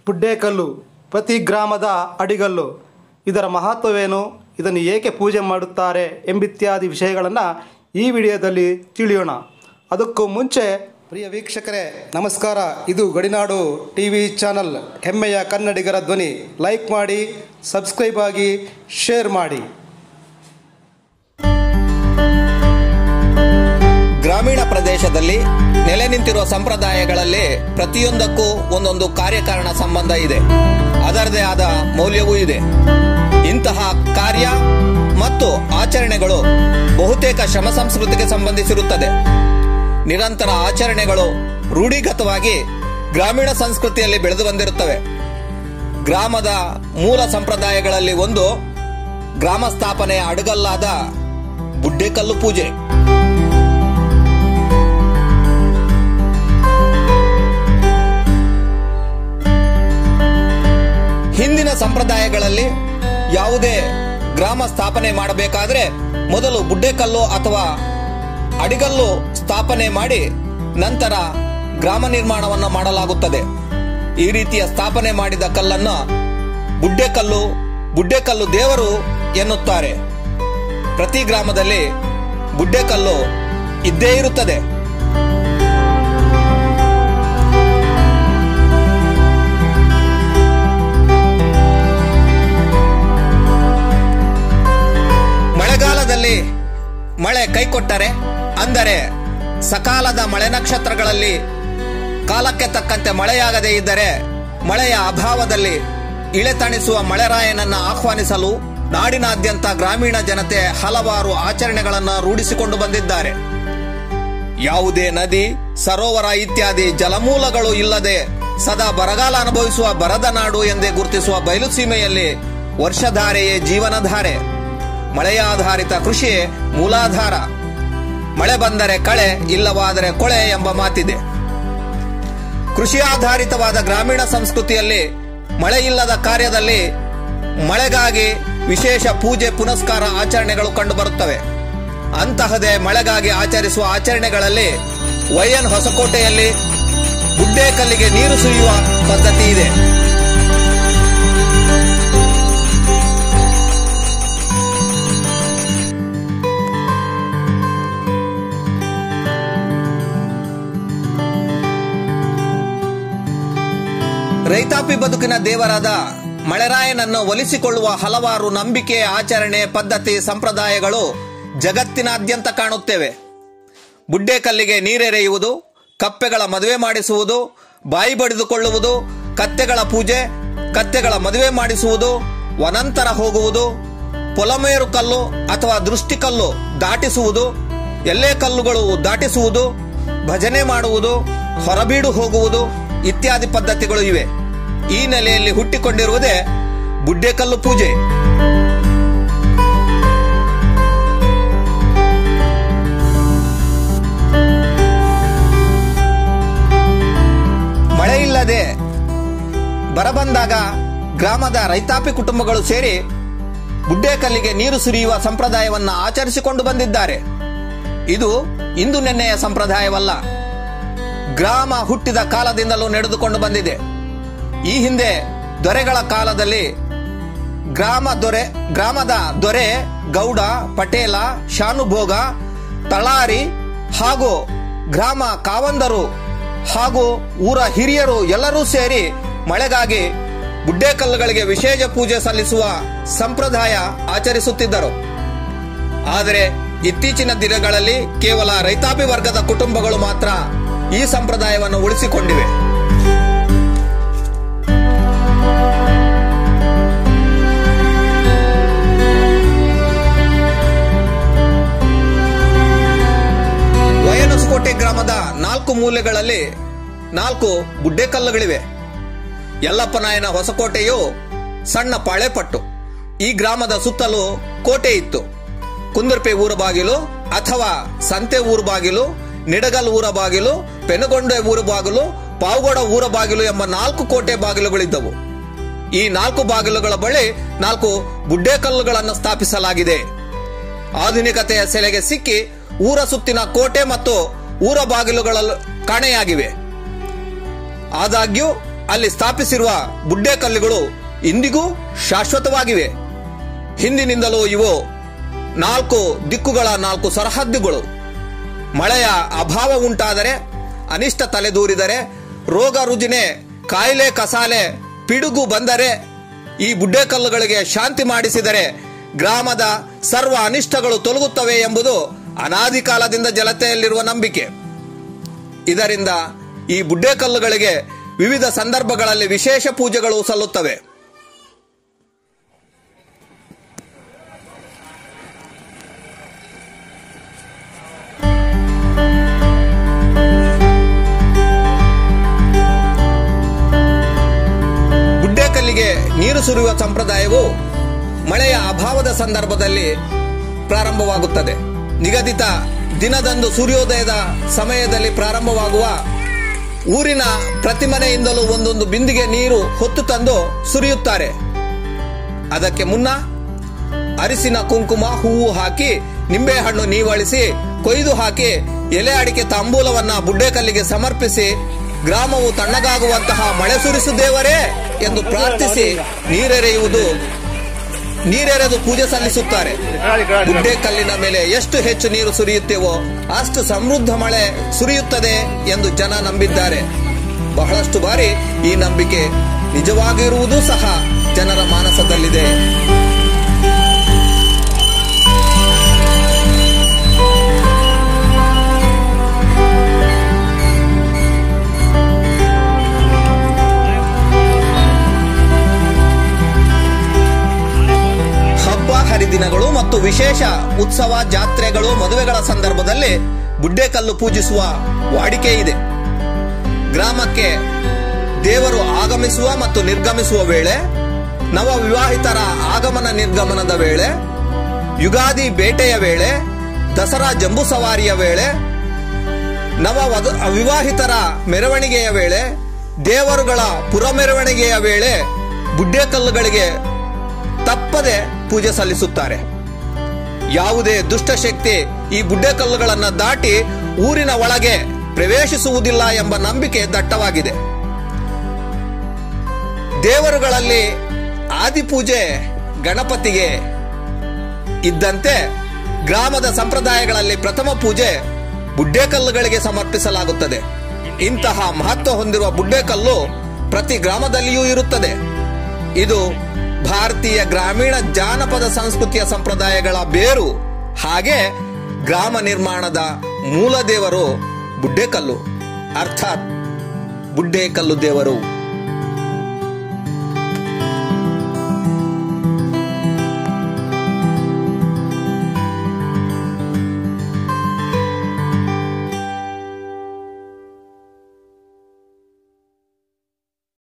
ಬುಡ್ಡೇಕಲ್ಲು ಪ್ರತಿ ಗ್ರಾಮದ ಅಡಿಗಲ್ಲು ಇದರ ಮಹತ್ವವೇನು ಇದನ್ನು ಏಕೆ ಪೂಜೆ ಮಾಡುತ್ತಾರೆ ಎಂಬಿತ್ಯಾದಿ ವಿಷಯಗಳನ್ನು ಈ ವಿಡಿಯೋದಲ್ಲಿ ತಿಳಿಯೋಣ ಅದಕ್ಕೂ ಮುಂಚೆ ಪ್ರಿಯ ವೀಕ್ಷಕರೇ ನಮಸ್ಕಾರ ಇದು ಗಡಿನಾಡು ಟಿ ವಿ ಚಾನಲ್ ಹೆಮ್ಮೆಯ ಕನ್ನಡಿಗರ ಧ್ವನಿ ಲೈಕ್ ಮಾಡಿ ಸಬ್ಸ್ಕ್ರೈಬ್ ಆಗಿ ಶೇರ್ ಮಾಡಿ ಗ್ರಾಮೀಣ ಪ್ರದೇಶದಲ್ಲಿ ನೆಲೆ ನಿಂತಿರುವ ಸಂಪ್ರದಾಯಗಳಲ್ಲಿ ಪ್ರತಿಯೊಂದಕ್ಕೂ ಒಂದೊಂದು ಕಾರ್ಯಕಾರಣ ಸಂಬಂಧ ಇದೆ ಅದರದೇ ಆದ ಮೌಲ್ಯವೂ ಇದೆ ಇಂತಹ ಕಾರ್ಯ ಮತ್ತು ಆಚರಣೆಗಳು ಬಹುತೇಕ ಶ್ರಮ ಸಂಸ್ಕೃತಿಗೆ ಸಂಬಂಧಿಸಿರುತ್ತದೆ ನಿರಂತರ ಆಚರಣೆಗಳು ರೂಢಿಗತವಾಗಿ ಗ್ರಾಮೀಣ ಸಂಸ್ಕೃತಿಯಲ್ಲಿ ಬೆಳೆದು ಬಂದಿರುತ್ತವೆ ಗ್ರಾಮದ ಮೂಲ ಸಂಪ್ರದಾಯಗಳಲ್ಲಿ ಒಂದು ಗ್ರಾಮ ಸ್ಥಾಪನೆಯ ಅಡುಗಲ್ಲಾದ ಬುಡ್ಡೆಕಲ್ಲು ಪೂಜೆ ಹಿಂದಿನ ಸಂಪ್ರದಾಯಗಳಲ್ಲಿ ಯಾವುದೇ ಗ್ರಾಮ ಸ್ಥಾಪನೆ ಮಾಡಬೇಕಾದ್ರೆ ಮೊದಲು ಬುಡ್ಡೆಕಲ್ಲು ಅಥವಾ ಅಡಿಗಲ್ಲು ಸ್ಥಾಪನೆ ಮಾಡಿ ನಂತರ ಗ್ರಾಮ ನಿರ್ಮಾಣವನ್ನು ಮಾಡಲಾಗುತ್ತದೆ ಈ ರೀತಿಯ ಸ್ಥಾಪನೆ ಮಾಡಿದ ಕಲ್ಲನ್ನು ಬುಡ್ಡೆಕಲ್ಲು ಬುಡ್ಡೆಕಲ್ಲು ದೇವರು ಎನ್ನುತ್ತಾರೆ ಪ್ರತಿ ಗ್ರಾಮದಲ್ಲಿ ಬುಡ್ಡೆಕಲ್ಲು ಇದ್ದೇ ಇರುತ್ತದೆ ಮಳೆಗಾಲದಲ್ಲಿ ಮಳೆ ಕೈಕೊಟ್ಟರೆ ಅಂದರೆ ಸಕಾಲದ ಮಳೆ ನಕ್ಷತ್ರಗಳಲ್ಲಿ ಕಾಲಕ್ಕೆ ತಕ್ಕಂತೆ ಮಳೆಯಾಗದೇ ಇದ್ದರೆ ಮಳೆಯ ಅಭಾವದಲ್ಲಿ ಇಳೆತಣಿಸುವ ಮಳೆರಾಯನನ್ನ ಆಹ್ವಾನಿಸಲು ನಾಡಿನಾದ್ಯಂತ ಗ್ರಾಮೀಣ ಜನತೆ ಹಲವಾರು ಆಚರಣೆಗಳನ್ನು ರೂಢಿಸಿಕೊಂಡು ಬಂದಿದ್ದಾರೆ ಯಾವುದೇ ನದಿ ಸರೋವರ ಇತ್ಯಾದಿ ಜಲಮೂಲಗಳು ಇಲ್ಲದೆ ಸದಾ ಬರಗಾಲ ಅನುಭವಿಸುವ ಬರದ ನಾಡು ಎಂದೇ ಗುರುತಿಸುವ ಬಯಲು ಸೀಮೆಯಲ್ಲಿ ವರ್ಷಧಾರೆಯೇ ಜೀವನಧಾರೆ ಮಳೆಯಾಧಾರಿತ ಕೃಷಿಯೇ ಮೂಲಾಧಾರ ಮಳೆ ಬಂದರೆ ಕಳೆ ಇಲ್ಲವಾದರೆ ಕೊಳೆ ಎಂಬ ಮಾತಿದೆ ಕೃಷಿ ಆಧಾರಿತವಾದ ಗ್ರಾಮೀಣ ಸಂಸ್ಕೃತಿಯಲ್ಲಿ ಮಳೆ ಇಲ್ಲದ ಕಾರ್ಯದಲ್ಲಿ ಮಳೆಗಾಗಿ ವಿಶೇಷ ಪೂಜೆ ಪುನಸ್ಕಾರ ಆಚರಣೆಗಳು ಕಂಡುಬರುತ್ತವೆ ಅಂತಹದೇ ಮಳೆಗಾಗಿ ಆಚರಿಸುವ ಆಚರಣೆಗಳಲ್ಲಿ ವೈಎನ್ ಹೊಸಕೋಟೆಯಲ್ಲಿ ಗುಡ್ಡೇಕಲ್ಲಿಗೆ ನೀರು ಸುರಿಯುವ ಪದ್ಧತಿ ಇದೆ ರೈತಾಪಿ ಬದುಕಿನ ದೇವರಾದ ಮಳೆರಾಯನನ್ನು ಒಲಿಸಿಕೊಳ್ಳುವ ಹಲವಾರು ನಂಬಿಕೆ ಆಚರಣೆ ಪದ್ಧತಿ ಸಂಪ್ರದಾಯಗಳು ಜಗತ್ತಿನಾದ್ಯಂತ ಕಾಣುತ್ತೇವೆ ಬುಡ್ಡೆಕಲ್ಲಿಗೆ ನೀರೆರೆಯುವುದು ಕಪ್ಪೆಗಳ ಮದುವೆ ಮಾಡಿಸುವುದು ಬಾಯಿ ಬಡಿದುಕೊಳ್ಳುವುದು ಕತ್ತೆಗಳ ಪೂಜೆ ಕತ್ತೆಗಳ ಮದುವೆ ಮಾಡಿಸುವುದು ವನಂತರ ಹೋಗುವುದು ಪೊಲಮೇರು ಕಲ್ಲು ಅಥವಾ ದೃಷ್ಟಿಕಲ್ಲು ದಾಟಿಸುವುದು ಎಲ್ಲೇ ಕಲ್ಲುಗಳು ದಾಟಿಸುವುದು ಭಜನೆ ಮಾಡುವುದು ಹೊರಬೀಡು ಹೋಗುವುದು ಇತ್ಯಾದಿ ಪದ್ಧತಿಗಳು ಇವೆ ಈ ನೆಲೆಯಲ್ಲಿ ಹುಟ್ಟಿಕೊಂಡಿರುವುದೇ ಬುಡ್ಡೆಕಲ್ಲು ಪೂಜೆ ಮಳೆ ಇಲ್ಲದೆ ಬರಬಂದಾಗ ಗ್ರಾಮದ ರೈತಾಪಿ ಕುಟುಂಬಗಳು ಸೇರಿ ಬುಡ್ಡೆಕಲ್ಲಿಗೆ ನೀರು ಸುರಿಯುವ ಸಂಪ್ರದಾಯವನ್ನ ಆಚರಿಸಿಕೊಂಡು ಬಂದಿದ್ದಾರೆ ಇದು ಇಂದು ನೆನ್ನೆಯ ಸಂಪ್ರದಾಯವಲ್ಲ ಗ್ರಾಮ ಹುಟ್ಟಿದ ಕಾಲದಿಂದಲೂ ನಡೆದುಕೊಂಡು ಬಂದಿದೆ ಈ ಹಿಂದೆ ದೊರೆಗಳ ಕಾಲದಲ್ಲಿ ಗ್ರಾಮ ದೊರೆ ಗ್ರಾಮದ ದೊರೆ ಗೌಡ ಪಟೇಲ ಶಾನುಭೋಗ ತಳಾರಿ ಹಾಗೂ ಗ್ರಾಮ ಕಾವಂದರು ಹಾಗೂ ಊರ ಹಿರಿಯರು ಎಲ್ಲರೂ ಸೇರಿ ಮಳೆಗಾಗಿ ಬುಡ್ಡೆಕಲ್ಲುಗಳಿಗೆ ವಿಶೇಷ ಪೂಜೆ ಸಲ್ಲಿಸುವ ಸಂಪ್ರದಾಯ ಆಚರಿಸುತ್ತಿದ್ದರು ಆದರೆ ಇತ್ತೀಚಿನ ದಿನಗಳಲ್ಲಿ ಕೇವಲ ರೈತಾಪಿ ವರ್ಗದ ಕುಟುಂಬಗಳು ಮಾತ್ರ ಈ ಸಂಪ್ರದಾಯವನ್ನು ಉಳಿಸಿಕೊಂಡಿವೆ ವಯನಸ್ಕೋಟೆ ಗ್ರಾಮದ ನಾಲ್ಕು ಮೂಲೆಗಳಲ್ಲಿ ನಾಲ್ಕು ಬುಡ್ಡೆಕಲ್ಲುಗಳಿವೆ ಯಲ್ಲಪ್ಪನಾಯನ ಹೊಸಕೋಟೆಯು ಸಣ್ಣ ಪಾಳೆಪಟ್ಟು ಈ ಗ್ರಾಮದ ಸುತ್ತಲೂ ಕೋಟೆ ಇತ್ತು ಕುಂದರ್ಪೆ ಊರ ಬಾಗಿಲು ಅಥವಾ ಸಂತೆ ಊರು ಬಾಗಿಲು ನಿಡಗಲ್ ಊರ ಬಾಗಿಲು ಪೆನುಗೊಂಡೆ ಊರ ಬಾಗಿಲು ಪಾವಗೋಡ ಊರ ಬಾಗಿಲು ಎಂಬ ನಾಲ್ಕು ಕೋಟೆ ಬಾಗಿಲುಗಳಿದ್ದವು ಈ ನಾಲ್ಕು ಬಾಗಿಲುಗಳ ಬಳಿ ನಾಲ್ಕು ಬುಡ್ಡೆಕಲ್ಲುಗಳನ್ನು ಸ್ಥಾಪಿಸಲಾಗಿದೆ ಆಧುನಿಕತೆಯ ಸೆಲೆಗೆ ಸಿಕ್ಕಿ ಊರ ಸುತ್ತಿನ ಕೋಟೆ ಮತ್ತು ಊರ ಬಾಗಿಲುಗಳ ಕಾಣೆಯಾಗಿವೆ ಆದಾಗ್ಯೂ ಅಲ್ಲಿ ಸ್ಥಾಪಿಸಿರುವ ಬುಡ್ಡೆ ಕಲ್ಲುಗಳು ಇಂದಿಗೂ ಶಾಶ್ವತವಾಗಿವೆ ಹಿಂದಿನಿಂದಲೂ ಇವು ನಾಲ್ಕು ದಿಕ್ಕುಗಳ ನಾಲ್ಕು ಸರಹದ್ದುಗಳು ಮಳೆಯ ಅಭಾವ ಉಂಟಾದರೆ ಅನಿಷ್ಟ ತಲೆದೂರಿದರೆ ರೋಗ ರುಜಿನೆ ಕಾಯಿಲೆ ಕಸಾಲೆ ಪಿಡುಗು ಬಂದರೆ ಈ ಬುಡ್ಡೆ ಕಲ್ಲುಗಳಿಗೆ ಶಾಂತಿ ಮಾಡಿಸಿದರೆ ಗ್ರಾಮದ ಸರ್ವ ಅನಿಷ್ಟಗಳು ತೊಲಗುತ್ತವೆ ಎಂಬುದು ಅನಾದಿ ಕಾಲದಿಂದ ಜಲತೆಯಲ್ಲಿರುವ ನಂಬಿಕೆ ಇದರಿಂದ ಈ ಬುಡ್ಡೆ ಕಲ್ಲುಗಳಿಗೆ ವಿವಿಧ ಸಂದರ್ಭಗಳಲ್ಲಿ ವಿಶೇಷ ಪೂಜೆಗಳು ಸಲ್ಲುತ್ತವೆ ಗುಡ್ಡೆಕಲ್ಲಿಗೆ ನೀರು ಸುರಿಯುವ ಸಂಪ್ರದಾಯವು ಮಳೆಯ ಅಭಾವದ ಸಂದರ್ಭದಲ್ಲಿ ಪ್ರಾರಂಭವಾಗುತ್ತದೆ ನಿಗದಿತ ದಿನದಂದು ಸೂರ್ಯೋದಯದ ಸಮಯದಲ್ಲಿ ಪ್ರಾರಂಭವಾಗುವ ಊರಿನ ಪ್ರತಿ ಮನೆಯಿಂದಲೂ ಒಂದೊಂದು ಬಿಂದಿಗೆ ನೀರು ಹೊತ್ತು ತಂದು ಸುರಿಯುತ್ತಾರೆ ಅದಕ್ಕೆ ಮುನ್ನ ಅರಿಸಿನ ಕುಂಕುಮ ಹೂವು ಹಾಕಿ ನಿಂಬೆಹಣ್ಣು ನೀವಳಿಸಿ ಕೊಯ್ದು ಹಾಕಿ ಎಲೆ ಅಡಿಕೆ ತಾಂಬೂಲವನ್ನ ಬುಡ್ಡೆಕಲ್ಲಿಗೆ ಸಮರ್ಪಿಸಿ ಗ್ರಾಮವು ತಣ್ಣಗಾಗುವಂತಹ ಮಳೆ ಸುರಿಸು ದೇವರೇ ಎಂದು ಪ್ರಾರ್ಥಿಸಿ ನೀರೆರೆಯುವುದು ನೀರೆರೆದು ಪೂಜೆ ಸಲ್ಲಿಸುತ್ತಾರೆ ಗುಡ್ಡೆ ಕಲ್ಲಿನ ಮೇಲೆ ಎಷ್ಟು ಹೆಚ್ಚು ನೀರು ಸುರಿಯುತ್ತೇವೋ ಅಷ್ಟು ಸಮೃದ್ಧ ಮಳೆ ಸುರಿಯುತ್ತದೆ ಎಂದು ಜನ ನಂಬಿದ್ದಾರೆ ಬಹಳಷ್ಟು ಬಾರಿ ಈ ನಂಬಿಕೆ ನಿಜವಾಗಿರುವುದೂ ಸಹ ಜನರ ಮಾನಸದಲ್ಲಿದೆ ಹಬ್ಬ ಹರಿದಿನಗಳು ಮತ್ತು ವಿಶೇಷ ಉತ್ಸವ ಜಾತ್ರೆಗಳು ಮದುವೆಗಳ ಸಂದರ್ಭದಲ್ಲಿ ಬುಡ್ಡೆಕಲ್ಲು ಪೂಜಿಸುವ ವಾಡಿಕೆ ಇದೆ ಗ್ರಾಮಕ್ಕೆ ದೇವರು ಆಗಮಿಸುವ ಮತ್ತು ನಿರ್ಗಮಿಸುವ ವೇಳೆ ನವ ವಿವಾಹಿತರ ಆಗಮನ ನಿರ್ಗಮನದ ವೇಳೆ ಯುಗಾದಿ ಬೇಟೆಯ ವೇಳೆ ದಸರಾ ಜಂಬೂ ಸವಾರಿಯ ವೇಳೆ ನವ ವಧು- ವಿವಾಹಿತರ ಮೆರವಣಿಗೆಯ ವೇಳೆ ದೇವರುಗಳ ಪುರ ಮೆರವಣಿಗೆಯ ವೇಳೆ ಬುಡ್ಡೆಕಲ್ಲುಗಳಿಗೆ ತಪ್ಪದೆ ಪೂಜೆ ಸಲ್ಲಿಸುತ್ತಾರೆ ಯಾವುದೇ ದುಷ್ಟಶಕ್ತಿ ಈ ಬುಡ್ಡೆಕಲ್ಲುಗಳನ್ನು ದಾಟಿ ಊರಿನ ಒಳಗೆ ಪ್ರವೇಶಿಸುವುದಿಲ್ಲ ಎಂಬ ನಂಬಿಕೆ ದಟ್ಟವಾಗಿದೆ ದೇವರುಗಳಲ್ಲಿ ಆದಿಪೂಜೆ ಗಣಪತಿಗೆ ಇದ್ದಂತೆ ಗ್ರಾಮದ ಸಂಪ್ರದಾಯಗಳಲ್ಲಿ ಪ್ರಥಮ ಪೂಜೆ ಬುಡ್ಡೆಕಲ್ಲುಗಳಿಗೆ ಸಮರ್ಪಿಸಲಾಗುತ್ತದೆ ಇಂತಹ ಮಹತ್ವ ಹೊಂದಿರುವ ಬುಡ್ಡೆಕಲ್ಲು ಪ್ರತಿ ಗ್ರಾಮದಲ್ಲಿಯೂ ಇರುತ್ತದೆ ಇದು ಭಾರತೀಯ ಗ್ರಾಮೀಣ ಜಾನಪದ ಸಂಸ್ಕೃತಿಯ ಸಂಪ್ರದಾಯಗಳ ಬೇರು ಹಾಗೆ ಗ್ರಾಮ ನಿರ್ಮಾಣದ ಮೂಲ ದೇವರು ಬುಡ್ಡೆಕಲ್ಲು ಅರ್ಥಾತ್ ಬುಡ್ಡೆಕಲ್ಲು ದೇವರು